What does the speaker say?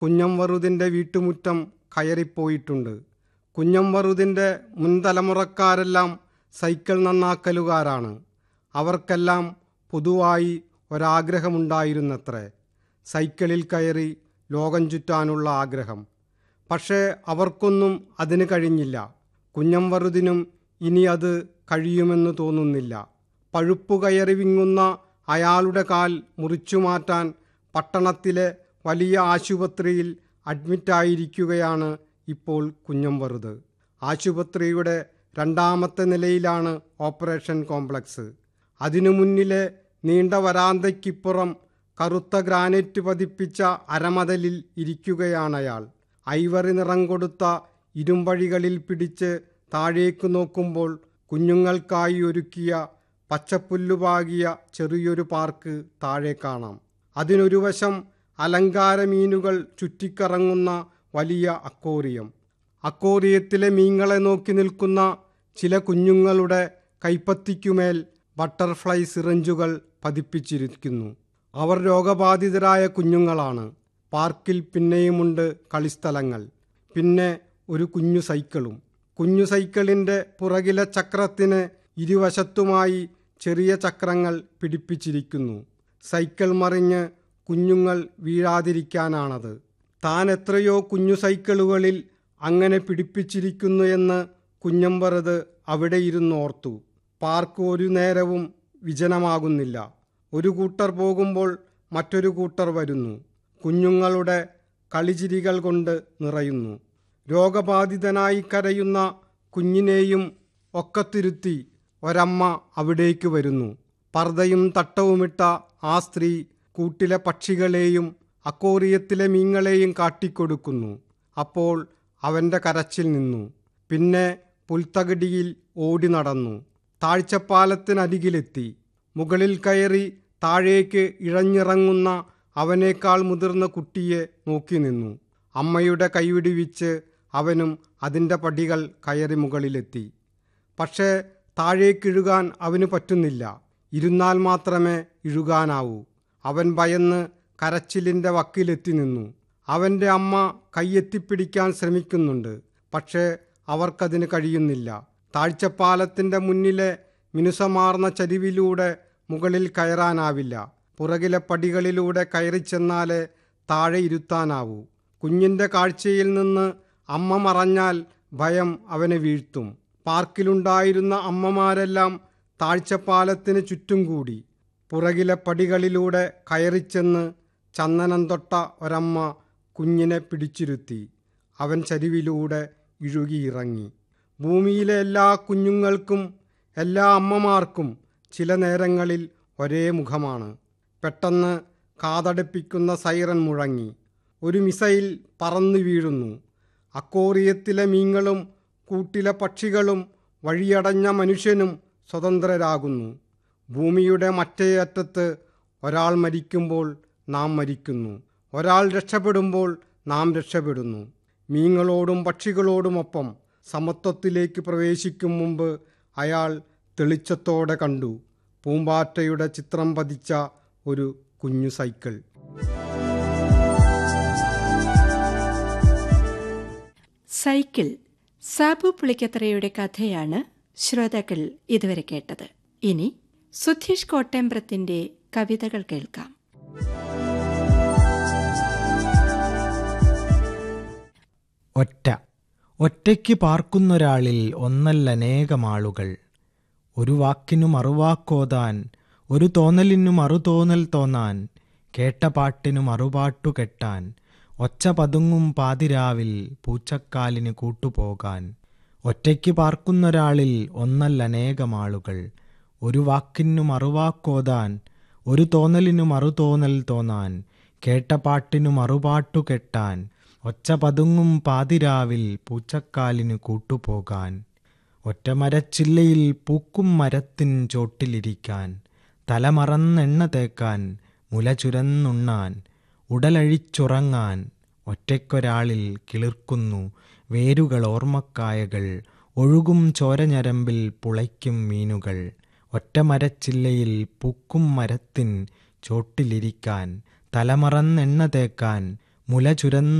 കുഞ്ഞംവറുതിൻ്റെ വീട്ടുമുറ്റം കയറിപ്പോയിട്ടുണ്ട് കുഞ്ഞംവറുതിൻ്റെ മുൻതലമുറക്കാരെല്ലാം cycle നന്നാക്കലുകാരാണ് അവർക്കെല്ലാം പൊതുവായി ഒരാഗ്രഹമുണ്ടായിരുന്നത്രേ സൈക്കിളിൽ കയറി ലോകം ചുറ്റാനുള്ള ആഗ്രഹം പക്ഷേ അവർക്കൊന്നും അതിന് കഴിഞ്ഞില്ല കുഞ്ഞംവറുതിനും ഇനി അത് കഴിയുമെന്ന് തോന്നുന്നില്ല പഴുപ്പു കയറി വിങ്ങുന്ന അയാളുടെ കാൽ മുറിച്ചു മാറ്റാൻ പട്ടണത്തിലെ വലിയ ആശുപത്രിയിൽ അഡ്മിറ്റായിരിക്കുകയാണ് ഇപ്പോൾ കുഞ്ഞംവറുത് ആശുപത്രിയുടെ രണ്ടാമത്തെ നിലയിലാണ് ഓപ്പറേഷൻ കോംപ്ലക്സ് അതിനു മുന്നിലെ നീണ്ട വരാന്തയ്ക്കിപ്പുറം കറുത്ത ഗ്രാനൈറ്റ് പതിപ്പിച്ച അരമതലിൽ ഇരിക്കുകയാണയാൾ ഐവറി നിറം കൊടുത്ത ഇരുമ്പഴികളിൽ പിടിച്ച് താഴേക്ക് നോക്കുമ്പോൾ കുഞ്ഞുങ്ങൾക്കായി ഒരുക്കിയ പച്ചപ്പുല്ലുപാകിയ ചെറിയൊരു പാർക്ക് താഴെ കാണാം അതിനൊരു വശം അലങ്കാര മീനുകൾ ചുറ്റിക്കറങ്ങുന്ന വലിയ അക്കോറിയം അക്കോറിയത്തിലെ മീങ്ങളെ നോക്കി നിൽക്കുന്ന ചില കുഞ്ഞുങ്ങളുടെ കൈപ്പത്തിക്കുമേൽ ബട്ടർഫ്ലൈ സിറഞ്ചുകൾ പതിപ്പിച്ചിരിക്കുന്നു അവർ രോഗബാധിതരായ കുഞ്ഞുങ്ങളാണ് പാർക്കിൽ പിന്നെയുമുണ്ട് കളിസ്ഥലങ്ങൾ പിന്നെ ഒരു കുഞ്ഞു സൈക്കിളും കുഞ്ഞു സൈക്കിളിൻ്റെ പുറകിലെ ചക്രത്തിന് ഇരുവശത്തുമായി ചെറിയ ചക്രങ്ങൾ പിടിപ്പിച്ചിരിക്കുന്നു സൈക്കിൾ മറിഞ്ഞ് കുഞ്ഞുങ്ങൾ വീഴാതിരിക്കാനാണത് താൻ എത്രയോ കുഞ്ഞു സൈക്കിളുകളിൽ അങ്ങനെ പിടിപ്പിച്ചിരിക്കുന്നു എന്ന് കുഞ്ഞമ്പറത് അവിടെ ഇരുന്നോർത്തു പാർക്ക് ഒരു നേരവും വിജനമാകുന്നില്ല ഒരു കൂട്ടർ പോകുമ്പോൾ മറ്റൊരു കൂട്ടർ വരുന്നു കുഞ്ഞുങ്ങളുടെ കളിചിരികൾ കൊണ്ട് നിറയുന്നു രോഗബാധിതനായി കരയുന്ന കുഞ്ഞിനെയും ഒക്കത്തിരുത്തി ഒരമ്മ അവിടേക്ക് വരുന്നു പർദ്ദയും തട്ടവുമിട്ട ആ സ്ത്രീ കൂട്ടിലെ പക്ഷികളെയും അക്കോറിയത്തിലെ മീങ്ങളെയും കാട്ടിക്കൊടുക്കുന്നു അപ്പോൾ അവൻ്റെ കരച്ചിൽ നിന്നു പിന്നെ പുൽത്തകിടിയിൽ ഓടി നടന്നു താഴ്ചപ്പാലത്തിനരികിലെത്തി മുകളിൽ കയറി താഴേക്ക് ഇഴഞ്ഞിറങ്ങുന്ന അവനേക്കാൾ മുതിർന്ന കുട്ടിയെ നോക്കി നിന്നു അമ്മയുടെ കൈവിടിവിച്ച് അവനും അതിൻ്റെ പടികൾ കയറി മുകളിലെത്തി പക്ഷേ താഴേക്കിഴുകാൻ അവന് പറ്റുന്നില്ല ഇരുന്നാൽ മാത്രമേ ഇഴുകാനാവൂ അവൻ ഭയന്ന് കരച്ചിലിൻ്റെ വക്കിലെത്തി നിന്നു അവൻ്റെ അമ്മ കൈയെത്തിപ്പിടിക്കാൻ ശ്രമിക്കുന്നുണ്ട് പക്ഷേ അവർക്കതിന് കഴിയുന്നില്ല താഴ്ചപ്പാലത്തിൻ്റെ മുന്നിലെ മിനുസമാർന്ന ചരിവിലൂടെ മുകളിൽ കയറാനാവില്ല പുറകിലെ പടികളിലൂടെ കയറിച്ചെന്നാലേ താഴെ ഇരുത്താനാവൂ കുഞ്ഞിൻ്റെ കാഴ്ചയിൽ നിന്ന് അമ്മ മറഞ്ഞാൽ ഭയം അവനെ വീഴ്ത്തും പാർക്കിലുണ്ടായിരുന്ന അമ്മമാരെല്ലാം താഴ്ചപ്പാലത്തിന് ചുറ്റും കൂടി പുറകിലെ പടികളിലൂടെ കയറിച്ചെന്ന് ചന്ദനം തൊട്ട ഒരമ്മ കുഞ്ഞിനെ പിടിച്ചിരുത്തി അവൻ ചരിവിലൂടെ ഇഴുകിയിറങ്ങി ഭൂമിയിലെ എല്ലാ കുഞ്ഞുങ്ങൾക്കും എല്ലാ അമ്മമാർക്കും ചില നേരങ്ങളിൽ ഒരേ മുഖമാണ് പെട്ടെന്ന് കാതടുപ്പിക്കുന്ന സൈറൻ മുഴങ്ങി ഒരു മിസൈൽ പറന്നു വീഴുന്നു അക്കോറിയത്തിലെ മീങ്ങളും കൂട്ടിലെ പക്ഷികളും വഴിയടഞ്ഞ മനുഷ്യനും സ്വതന്ത്രരാകുന്നു ഭൂമിയുടെ മറ്റേ അറ്റത്ത് ഒരാൾ മരിക്കുമ്പോൾ നാം മരിക്കുന്നു ഒരാൾ രക്ഷപ്പെടുമ്പോൾ നാം രക്ഷപ്പെടുന്നു മീങ്ങളോടും പക്ഷികളോടുമൊപ്പം സമത്വത്തിലേക്ക് പ്രവേശിക്കും മുമ്പ് അയാൾ തെളിച്ചത്തോടെ കണ്ടു പൂമ്പാറ്റയുടെ ചിത്രം പതിച്ച ഒരു കുഞ്ഞു സൈക്കിൾ സൈക്കിൾ സാബു പുളിക്കത്തറയുടെ കഥയാണ് ശ്രോതാക്കൾ ഇതുവരെ കേട്ടത് ഇനി സുധീഷ് കോട്ടേമ്പ്രത്തിന്റെ കവിതകൾ കേൾക്കാം ഒറ്റ ഒറ്റയ്ക്ക് പാർക്കുന്നൊരാളിൽ ഒന്നല്ലനേകമാളുകൾ ഒരു വാക്കിനു മറുവാക്കോതാൻ ഒരു തോന്നലിനു മറുതോന്നൽ തോന്നാൻ കേട്ട പാട്ടിനു മറുപാട്ടു കെട്ടാൻ ഒച്ച പതുങ്ങും പാതിരാവിൽ പൂച്ചക്കാലിന് കൂട്ടുപോകാൻ ഒറ്റയ്ക്ക് പാർക്കുന്നൊരാളിൽ ഒന്നല്ലനേകമാളുകൾ ഒരു വാക്കിനു മറുവാക്കോതാൻ ഒരു തോന്നലിനു മറുതോന്നൽ തോന്നാൻ കേട്ട പാട്ടിനു മറുപാട്ടു കെട്ടാൻ ഒച്ച പതുങ്ങും പാതിരാവിൽ പൂച്ചക്കാലിനു കൂട്ടുപോകാൻ ഒറ്റമരച്ചില്ലയിൽ പൂക്കും മരത്തിൻ ചോട്ടിലിരിക്കാൻ തലമറന്നെണ്ണ തേക്കാൻ മുല ചുരന്നുണ്ണാൻ ഉടലഴിച്ചുറങ്ങാൻ ഒറ്റയ്ക്കൊരാളിൽ കിളിർക്കുന്നു വേരുകൾ ഓർമ്മക്കായകൾ ഒഴുകും ചോരഞരമ്പിൽ പുളയ്ക്കും മീനുകൾ ഒറ്റമരച്ചില്ലയിൽ പൂക്കും മരത്തിൻ ചോട്ടിലിരിക്കാൻ തലമറന്നെണ്ണ തേക്കാൻ മുല ചുരന്ന